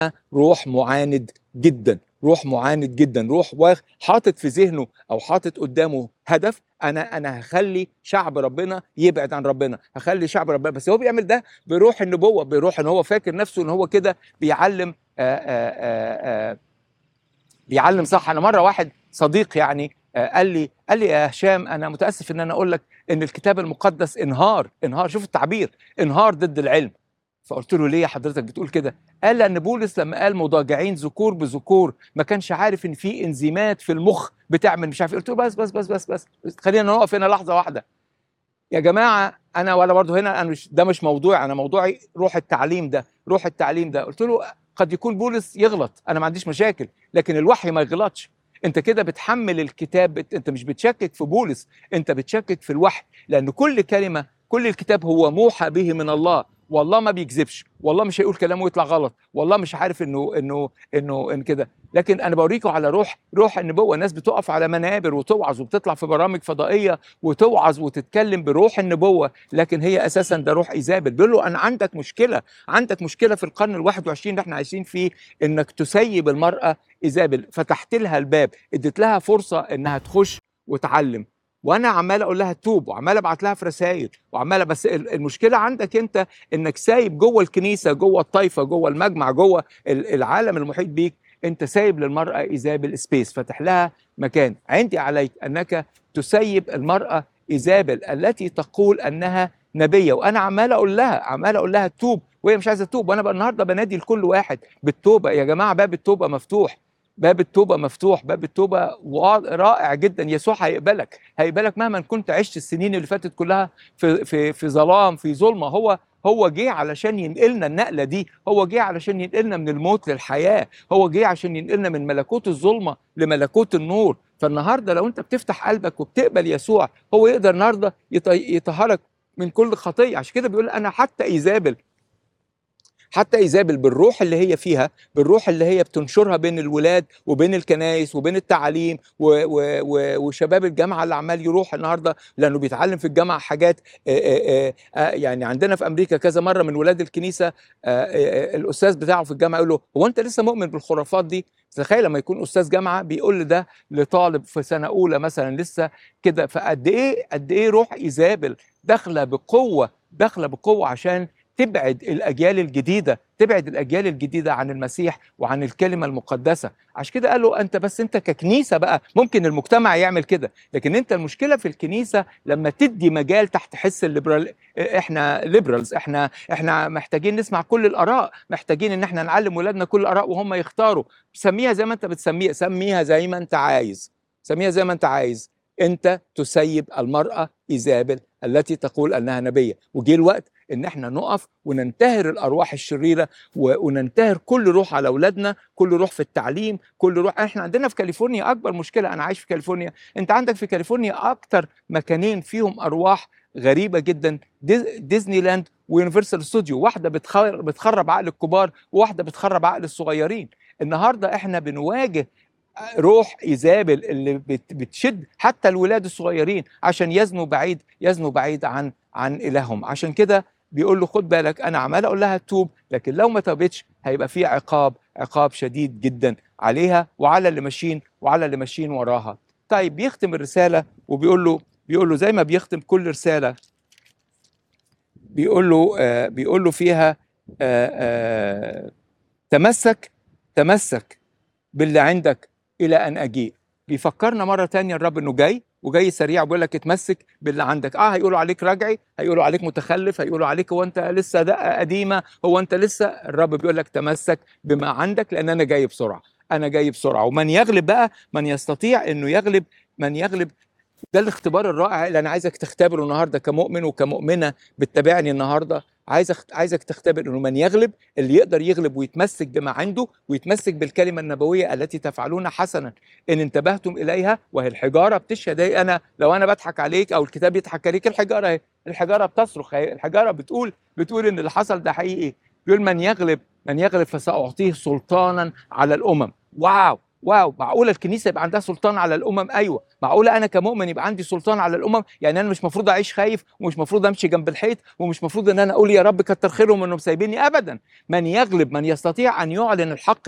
روح معاند جدا روح معاند جدا روح واخ حاطط في ذهنه او حاطط قدامه هدف انا انا هخلي شعب ربنا يبعد عن ربنا هخلي شعب ربنا بس هو بيعمل ده بروح النبوه بروح ان هو فاكر نفسه ان هو كده بيعلم آآ آآ آآ بيعلم صح انا مره واحد صديق يعني آه، قال لي قال لي يا هشام انا متاسف ان انا اقول لك ان الكتاب المقدس انهار انهار شوف التعبير انهار ضد العلم فقلت له ليه حضرتك بتقول كده قال لان بولس لما قال مضاجعين ذكور بذكور ما كانش عارف ان في انزيمات في المخ بتعمل مش عارف إيه. قلت له بس بس بس بس بس, بس خلينا نقف هنا لحظه واحده يا جماعه انا ولا برضه هنا انا مش ده مش موضوعي انا موضوعي روح التعليم ده روح التعليم ده قلت له قد يكون بولس يغلط انا ما عنديش مشاكل لكن الوحي ما يغلطش انت كده بتحمل الكتاب بت... انت مش بتشكك في بولس انت بتشكك في الوحي لان كل كلمه كل الكتاب هو موحى به من الله والله ما بيكذبش والله مش هيقول كلامه ويطلع غلط والله مش عارف انه انه انه ان كده لكن انا بوريكم على روح روح النبوه ناس بتقف على منابر وتوعظ وبتطلع في برامج فضائيه وتوعظ وتتكلم بروح النبوه لكن هي اساسا ده روح ايزابل بيقول له انا عندك مشكله عندك مشكله في القرن ال21 اللي احنا عايشين فيه انك تسيب المراه ايزابل فتحت لها الباب اديت لها فرصه انها تخش وتعلم وانا عمال اقول لها توب وعمال ابعت لها في رسائل وعمال بس ال- المشكله عندك انت انك سايب جوه الكنيسه جوه الطائفه جوه المجمع جوه ال- العالم المحيط بيك انت سايب للمراه ايزابل سبيس فاتح لها مكان عندي عليك انك تسيب المراه ايزابل التي تقول انها نبيه وانا عمال اقول لها عمال اقول لها توب وهي مش عايزه تتوب وانا بقى النهارده بنادي لكل واحد بالتوبه يا جماعه باب التوبه مفتوح باب التوبه مفتوح باب التوبه وا- رائع جدا يسوع هيقبلك هيقبلك مهما كنت عشت السنين اللي فاتت كلها في في في ظلام في ظلمه هو هو جه علشان ينقلنا النقله دي هو جه علشان ينقلنا من الموت للحياه هو جه عشان ينقلنا من ملكوت الظلمه لملكوت النور فالنهارده لو انت بتفتح قلبك وبتقبل يسوع هو يقدر النهارده يط- يطهرك من كل خطيه عشان كده بيقول انا حتى ايزابل حتى ايزابل بالروح اللي هي فيها بالروح اللي هي بتنشرها بين الولاد وبين الكنايس وبين التعليم و و و وشباب الجامعه اللي عمال يروح النهارده لانه بيتعلم في الجامعه حاجات آه، آه، آه، يعني عندنا في امريكا كذا مره من ولاد الكنيسه آه، آه، الاستاذ بتاعه في الجامعه يقول له هو انت لسه مؤمن بالخرافات دي تخيل لما يكون استاذ جامعه بيقول ده لطالب في سنه اولى مثلا لسه كده فقد ايه قد ايه روح ايزابل داخله بقوه داخله بقوه عشان تبعد الاجيال الجديده تبعد الاجيال الجديده عن المسيح وعن الكلمه المقدسه عشان كده قال له انت بس انت ككنيسه بقى ممكن المجتمع يعمل كده لكن انت المشكله في الكنيسه لما تدي مجال تحت حس الليبرال احنا ليبرالز احنا احنا محتاجين نسمع كل الاراء محتاجين ان احنا نعلم ولادنا كل الاراء وهم يختاروا سميها زي ما انت بتسميها سميها زي ما انت عايز سميها زي ما انت عايز انت تسيب المراه ايزابل التي تقول انها نبيه وجه الوقت ان احنا نقف وننتهر الارواح الشريره و- وننتهر كل روح على اولادنا كل روح في التعليم كل روح احنا عندنا في كاليفورنيا اكبر مشكله انا عايش في كاليفورنيا انت عندك في كاليفورنيا اكتر مكانين فيهم ارواح غريبه جدا ديز- ديزني لاند ويونيفرسال ستوديو واحده بتخر- بتخرب عقل الكبار وواحده بتخرب عقل الصغيرين النهارده احنا بنواجه روح ايزابل اللي بت- بتشد حتى الولاد الصغيرين عشان يزنوا بعيد يزنوا بعيد عن عن الههم عشان كده بيقول له خد بالك انا عمال اقول لها توب لكن لو ما توبتش هيبقى في عقاب عقاب شديد جدا عليها وعلى اللي ماشيين وعلى اللي ماشيين وراها طيب بيختم الرساله وبيقول له بيقول له زي ما بيختم كل رساله بيقول له آه بيقول له فيها آه آه تمسك تمسك باللي عندك الى ان اجيء بيفكرنا مره تانية الرب انه جاي وجاي سريع بيقول لك اتمسك باللي عندك اه هيقولوا عليك رجعي هيقولوا عليك متخلف هيقولوا عليك هو انت لسه دقه قديمه هو انت لسه الرب بيقول لك تمسك بما عندك لان انا جاي بسرعه انا جاي بسرعه ومن يغلب بقى من يستطيع انه يغلب من يغلب ده الاختبار الرائع اللي انا عايزك تختبره النهارده كمؤمن وكمؤمنه بتتابعني النهارده عايز أخت... عايزك تختبر انه من يغلب اللي يقدر يغلب ويتمسك بما عنده ويتمسك بالكلمه النبويه التي تفعلون حسنا ان انتبهتم اليها وهي الحجاره بتشهد اهي انا لو انا بضحك عليك او الكتاب يضحك عليك الحجاره اهي الحجاره بتصرخ اهي الحجاره بتقول بتقول ان اللي حصل ده حقيقي بيقول من يغلب من يغلب فساعطيه سلطانا على الامم واو واو معقوله الكنيسه يبقى عندها سلطان على الامم ايوه معقوله انا كمؤمن يبقى عندي سلطان على الامم يعني انا مش مفروض اعيش خايف ومش مفروض امشي جنب الحيط ومش مفروض ان انا اقول يا رب كتر خيرهم انهم سايبيني ابدا من يغلب من يستطيع ان يعلن الحق